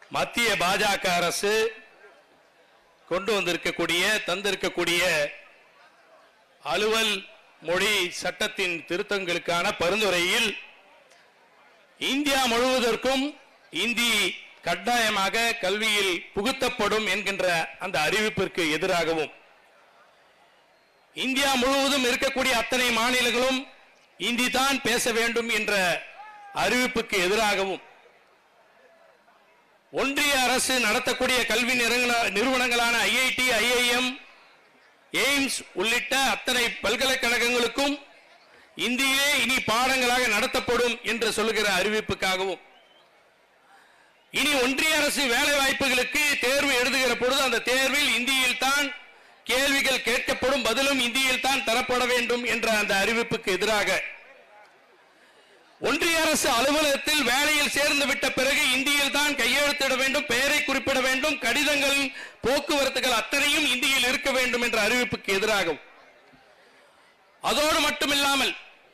மத்திய பாஜக அரசு கொண்டு வந்திருக்கக்கூடிய தந்திருக்கக்கூடிய அலுவல் மொழி சட்டத்தின் திருத்தங்களுக்கான பரிந்துரையில் இந்தியா முழுவதற்கும் இந்தி கட்டாயமாக கல்வியில் புகுத்தப்படும் என்கின்ற அந்த அறிவிப்பிற்கு எதிராகவும் இந்தியா முழுவதும் இருக்கக்கூடிய அத்தனை மாநிலங்களும் இந்தி தான் பேச வேண்டும் என்ற அறிவிப்புக்கு எதிராகவும் ஒன்றிய அரசு நடத்தக்கூடிய கல்வி நிறுவன- நிறுவனங்களான ஐஐடி ஐஐஎம் எய்ம்ஸ் உள்ளிட்ட அத்தனை பல்கலைக்கழகங்களுக்கும் இந்தியே இனி பாடங்களாக நடத்தப்படும் என்று சொல்லுகிற அறிவிப்புக்காகவும் இனி ஒன்றிய அரசு வேலை வாய்ப்புகளுக்கு தேர்வு எழுதுகிற பொழுது அந்த தேர்வில் இந்தியில் தான் கேள்விகள் கேட்கப்படும் பதிலும் இந்தியில் தான் தரப்பட வேண்டும் என்ற அந்த அறிவிப்புக்கு எதிராக ஒன்றிய அரசு அலுவலகத்தில் வேலையில் சேர்ந்து விட்ட பிறகு இந்தியில் தான் கையெழுத்திட வேண்டும் பெயரை குறிப்பிட வேண்டும் கடிதங்கள் போக்குவரத்துகள் அத்தனையும் இந்தியில் இருக்க வேண்டும் என்ற அறிவிப்புக்கு எதிராகவும் அதோடு மட்டுமில்லாமல்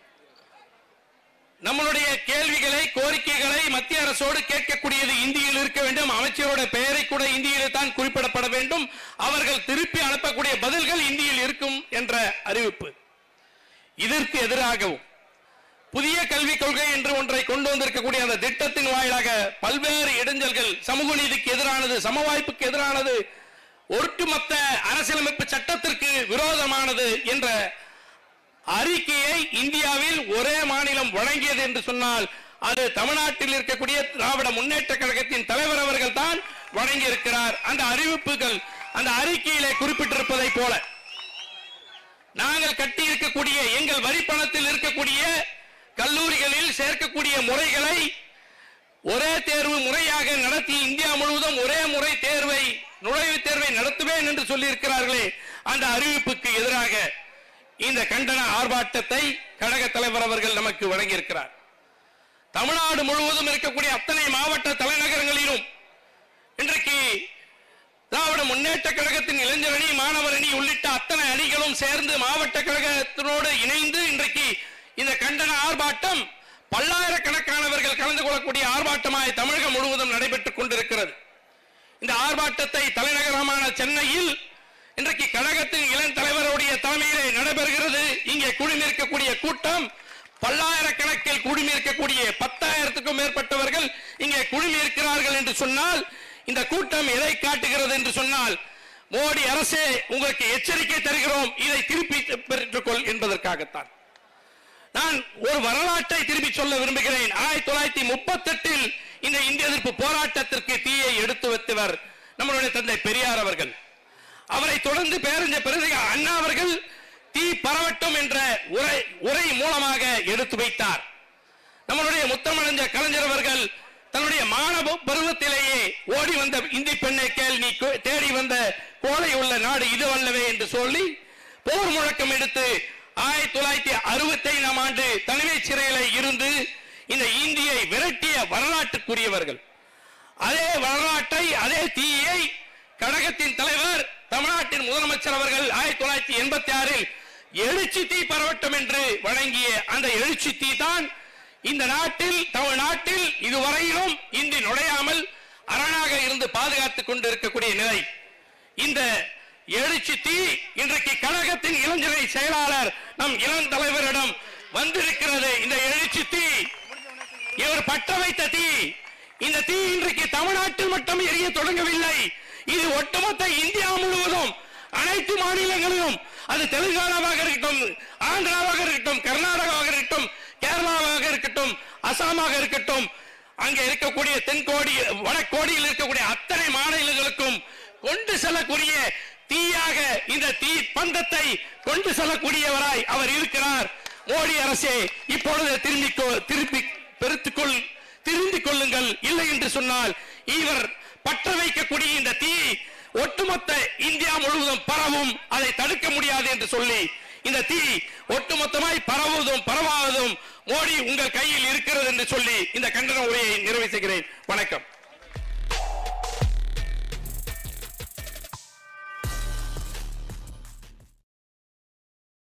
நம்மளுடைய கேள்விகளை கோரிக்கைகளை மத்திய அரசோடு கேட்கக்கூடியது இந்தியில் இருக்க வேண்டும் அமைச்சரோட பெயரை கூட இந்தியில் தான் குறிப்பிடப்பட வேண்டும் அவர்கள் திருப்பி அனுப்பக்கூடிய பதில்கள் இந்தியில் இருக்கும் என்ற அறிவிப்பு இதற்கு எதிராகவும் புதிய கல்விக் கொள்கை என்று ஒன்றை கொண்டு வந்திருக்கக்கூடிய அந்த திட்டத்தின் வாயிலாக பல்வேறு இடைஞ்சல்கள் சமூக நீதிக்கு எதிரானது சமவாய்ப்புக்கு எதிரானது ஒட்டுமொத்த அரசியலமைப்பு சட்டத்திற்கு விரோதமானது என்ற அறிக்கையை இந்தியாவில் ஒரே மாநிலம் வழங்கியது என்று சொன்னால் அது தமிழ்நாட்டில் இருக்கக்கூடிய திராவிட முன்னேற்ற கழகத்தின் தலைவர் அவர்கள் தான் வழங்கியிருக்கிறார் அந்த அறிவிப்புகள் அந்த அறிக்கையிலே குறிப்பிட்டிருப்பதை போல நாங்கள் கட்டி இருக்கக்கூடிய எங்கள் வரி பணத்தில் இருக்கக்கூடிய கல்லூரிகளில் சேர்க்கக்கூடிய முறைகளை ஒரே தேர்வு முறையாக நடத்தி இந்தியா முழுவதும் ஒரே முறை தேர்வை நுழைவுத் தேர்வை நடத்துவேன் என்று சொல்லியிருக்கிறார்களே அந்த அறிவிப்புக்கு எதிராக இந்த கண்டன ஆர்ப்பாட்டத்தை கழக தலைவர் அவர்கள் நமக்கு வழங்கியிருக்கிறார் தமிழ்நாடு முழுவதும் இருக்கக்கூடிய அத்தனை மாவட்ட தலைநகரங்களிலும் இன்றைக்கு திராவிட முன்னேற்ற கழகத்தின் இளைஞர் அணி மாணவர் அணி உள்ளிட்ட அத்தனை அணிகளும் சேர்ந்து மாவட்ட கழகத்தினோடு இணைந்து இன்றைக்கு இந்த கண்டன ஆர்ப்பாட்டம் பல்லாயிரக்கணக்கானவர்கள் கலந்து கொள்ளக்கூடிய ஆர்ப்பாட்டமாய் தமிழகம் முழுவதும் நடைபெற்றுக் கொண்டிருக்கிறது இந்த ஆர்ப்பாட்டத்தை தலைநகரமான சென்னையில் இன்றைக்கு கழகத்தின் இளம் தலைவருடைய தலைமையிலே நடைபெறுகிறது இங்கே குழுமிருக்கக்கூடிய கூட்டம் பல்லாயிரக்கணக்கில் குழுமியிருக்கக்கூடிய பத்தாயிரத்துக்கும் மேற்பட்டவர்கள் இங்கே குழுமி இருக்கிறார்கள் என்று சொன்னால் இந்த கூட்டம் எதை காட்டுகிறது என்று சொன்னால் மோடி அரசே உங்களுக்கு எச்சரிக்கை தருகிறோம் இதை திருப்பி பெற்றுக்கொள் என்பதற்காகத்தான் நான் ஒரு வரலாற்றை திருப்பி சொல்ல விரும்புகிறேன் ஆயிரத்தி தொள்ளாயிரத்தி முப்பத்தி எட்டில் இந்த இந்திய எதிர்ப்பு போராட்டத்திற்கு தீயை எடுத்து வைத்தவர் நம்மளுடைய தந்தை பெரியார் அவர்கள் அவரை தொடர்ந்து பேரஞ்ச பிறகு அண்ணா அவர்கள் தீ பரவட்டும் என்ற உரை உரை மூலமாக எடுத்து வைத்தார் நம்மளுடைய முத்தமிழஞ்ச கலைஞர் அவர்கள் தன்னுடைய மாணவ பருவத்திலேயே ஓடி வந்த இந்தி பெண்ணை கேள் நீ கோ- தேடி வந்த கோலை உள்ள நாடு இது அல்லவே என்று சொல்லி போர் முழக்கம் எடுத்து ஆயிரத்தி தொள்ளாயிரத்தி அறுபத்தி ஐந்தாம் ஆண்டு தனிமை சிறையில இருந்து இந்த இந்தியை விரட்டிய வரலாற்றுக்குரியவர்கள் அதே வரலாற்றை அதே தீயை கழகத்தின் தலைவர் தமிழ்நாட்டின் முதலமைச்சர் அவர்கள் ஆயிரத்தி தொள்ளாயிரத்தி எண்பத்தி ஆறில் எழுச்சி தீ பரவட்டும் என்று வழங்கிய அந்த எழுச்சி தீ தான் இந்த நாட்டில் தமிழ்நாட்டில் இதுவரையிலும் இந்தி நுழையாமல் அரணாக இருந்து பாதுகாத்துக் கொண்டு இருக்கக்கூடிய நிலை இந்த எழுச்சி தீ இன்றைக்கு கழகத்தின் இளைஞரை செயலாளர் நம் இளம் தலைவரிடம் வந்திருக்கிறது இந்த எழுச்சி தீ இவர் பற்ற வைத்த தீ இந்த தீ இன்றைக்கு தமிழ்நாட்டில் மட்டும் எரிய தொடங்கவில்லை இது ஒட்டுமொத்த இந்தியா முழுவதும் அனைத்து மாநிலங்களிலும் அது தெலுங்கானாவாக இருக்கட்டும் ஆந்திராவாக இருக்கட்டும் கர்நாடகாவாக இருக்கட்டும் கேரளாவாக இருக்கட்டும் அசாமாக இருக்கட்டும் அங்க இருக்கக்கூடிய தென்கோடி வடக்கோடியில் இருக்கக்கூடிய அத்தனை மாநிலங்களுக்கும் கொண்டு செல்லக்கூடிய தீயாக இந்த தீ பந்தத்தை கொண்டு செல்லக்கூடியவராய் அவர் இருக்கிறார் மோடி அரசே இப்பொழுது திரும்பி திருப்பி பெருத்துக்கொள் திருந்திக் கொள்ளுங்கள் இல்லை என்று சொன்னால் இவர் பற்ற வைக்கக்கூடிய இந்த தீ ஒட்டுமொத்த இந்தியா முழுவதும் பரவும் அதை தடுக்க முடியாது என்று சொல்லி இந்த தீ ஒட்டுமொத்தமாய் பரவுவதும் பரவாவதும் மோடி உங்கள் கையில் இருக்கிறது என்று சொல்லி இந்த கண்டன உரையை நிறைவு செய்கிறேன் வணக்கம்